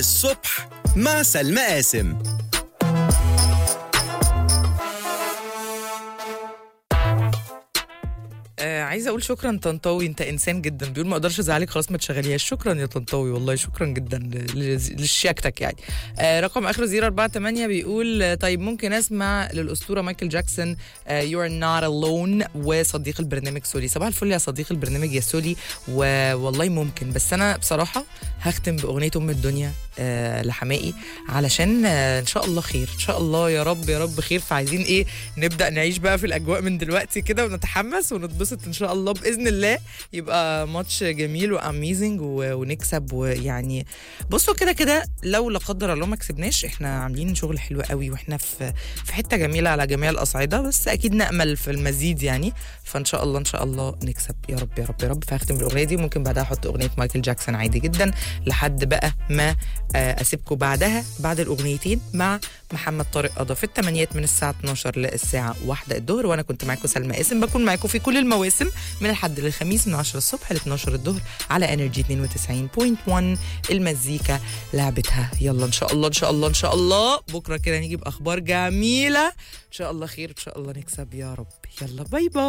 الصبح مع سلمى قاسم آه عايزه اقول شكرا طنطاوي انت انسان جدا بيقول ما اقدرش ازعلك خلاص ما تشغليهاش شكرا يا طنطاوي والله شكرا جدا ل- ل- لشياكتك يعني آه رقم اخره 048 بيقول آه، طيب ممكن اسمع للاسطوره مايكل جاكسون يو ار نوت الون وصديق البرنامج سولي صباح الفل يا صديق البرنامج يا سولي والله ممكن بس انا بصراحه هختم باغنيه ام الدنيا آه لحمائي علشان آه ان شاء الله خير ان شاء الله يا رب يا رب خير فعايزين ايه نبدا نعيش بقى في الاجواء من دلوقتي كده ونتحمس ونتبسط ان شاء الله باذن الله يبقى ماتش جميل واميزنج ونكسب ويعني بصوا كده كده لو لا قدر الله ما كسبناش احنا عاملين شغل حلو قوي واحنا في في حته جميله على جميع الاصعده بس اكيد نامل في المزيد يعني فان شاء الله ان شاء الله نكسب يا رب يا رب يا رب فهختم بالاغنيه دي وممكن بعدها احط اغنيه مايكل جاكسون عادي جدا لحد بقى ما آه، اسيبكم بعدها بعد الاغنيتين مع محمد طارق قضا في الثمانيات من الساعه 12 للساعه 1 الظهر وانا كنت معاكم سلمى قاسم بكون معاكم في كل المواسم من الحد للخميس من 10 الصبح ل 12 الظهر على انرجي 92.1 المزيكا لعبتها يلا ان شاء الله ان شاء الله ان شاء الله بكره كده نيجي باخبار جميله ان شاء الله خير ان شاء الله نكسب يا رب يلا باي باي